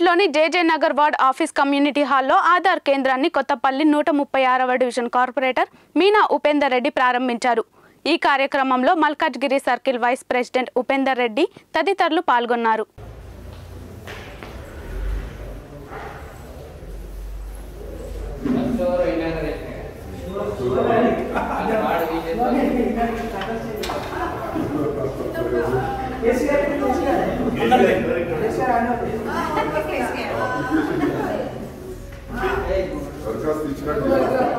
పట్టణంలోని JJ Nagar ward office community హాల్లో ఆధార్ కేంద్రాన్ని కొత్తపల్లి నూట ముప్పై ఆరవ డివిజన్ కార్పొరేటర్ మీనా ఉపేందర్ రెడ్డి ప్రారంభించారు ఈ కార్యక్రమంలో Malkajgiri circle vice president Upender Reddy తదితరులు పాల్గొన్నారు దరఖాస్తు ఇచ్చినట్టు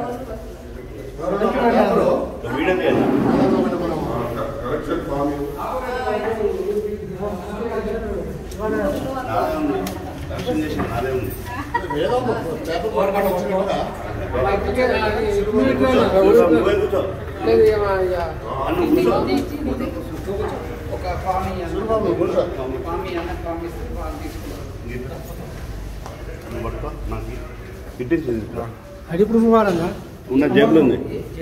వీడియో తీయాలి కరెక్షన్ ఫామ్ దర్శనం చేసిన నాదే ఉంది కూర్చో, నువ్వే కూర్చో అన్న కూర్చో ఒక ఫామ్ సులభంగా కూర్చో. ఫామ్ అన్న ఫామ్ ఇస్తే ఫామ్ తీసుకుంటాం గీత. నువ్వు పట్టుకో నాకు ఇట్టించి అది ప్రూఫ్ వాడంగా ఉన్న జేబులో ఉంది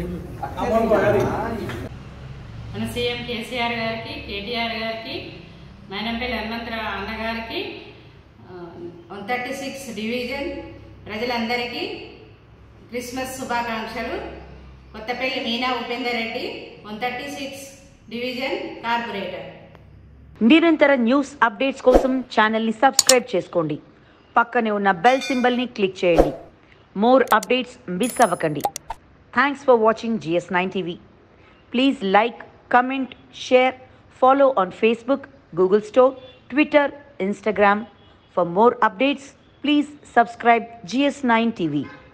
మన సీఎం కేసీఆర్ గారికి కేటీఆర్ గారికి మైనంపల్లి హనుమంతరావు అన్నగారికి వన్ థర్టీ సిక్స్ డివిజన్ ప్రజలందరికీ క్రిస్మస్ శుభాకాంక్షలు Kothapalli Meena Upender Reddy one thirty six division corporator నిరంతర న్యూస్ అప్డేట్స్ కోసం ఛానల్ని సబ్స్క్రైబ్ చేసుకోండి పక్కనే ఉన్న బెల్ సింబల్ని క్లిక్ చేయండి మోర్ అప్డేట్స్ మిస్ అవ్వకండి thanks for watching GS nine TV please like comment share follow on Facebook Google store Twitter Instagram for more updates please subscribe GS nine TV